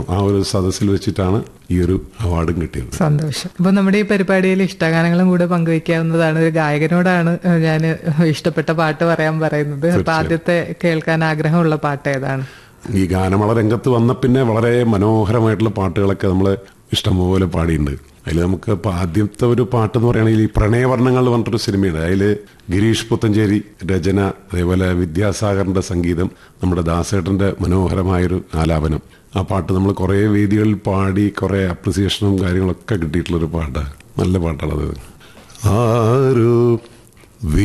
ഉണ്ടായിരുന്നു ആ ഒരു സദസ്സിൽ വെച്ചിട്ടാണ് ഈ ഒരു അവാർഡും കിട്ടിയത് സന്തോഷം അപ്പൊ നമ്മുടെ ഈ പരിപാടിയിൽ ഇഷ്ടഗാനങ്ങളും കൂടെ പങ്കുവയ്ക്കാവുന്നതാണ് ഒരു ഗായകനോടാണ് ഞാൻ ഇഷ്ടപ്പെട്ട പാട്ട് പറയാൻ പറയുന്നത് അപ്പൊ ആദ്യത്തെ കേൾക്കാൻ ആഗ്രഹമുള്ള പാട്ട് ഏതാണ് ഈ ഗാനമേള രംഗത്ത് വന്ന പിന്നെ വളരെ മനോഹരമായിട്ടുള്ള പാട്ടുകളൊക്കെ നമ്മൾ ഇഷ്ടംപോലെ പാടിയിട്ടുണ്ട് അതിൽ നമുക്ക് ഇപ്പൊ ആദ്യത്തെ ഒരു പാട്ട് എന്ന് പറയുകയാണെങ്കിൽ ഈ പ്രണയവർണ്ണങ്ങൾ പറഞ്ഞിട്ടൊരു സിനിമയുണ്ട് അതിൽ ഗിരീഷ് പുത്തഞ്ചേരി രചന അതേപോലെ വിദ്യാസാഗറിന്റെ സംഗീതം നമ്മുടെ ദാസേട്ടന്റെ മനോഹരമായൊരു ആലാപനം ആ പാട്ട് നമ്മൾ കുറേ വേദികളിൽ പാടി കുറേ അപ്രിസിയേഷനും കാര്യങ്ങളൊക്കെ കിട്ടിയിട്ടുള്ളൊരു പാട്ടാണ് നല്ല പാട്ടാണത് ആരോ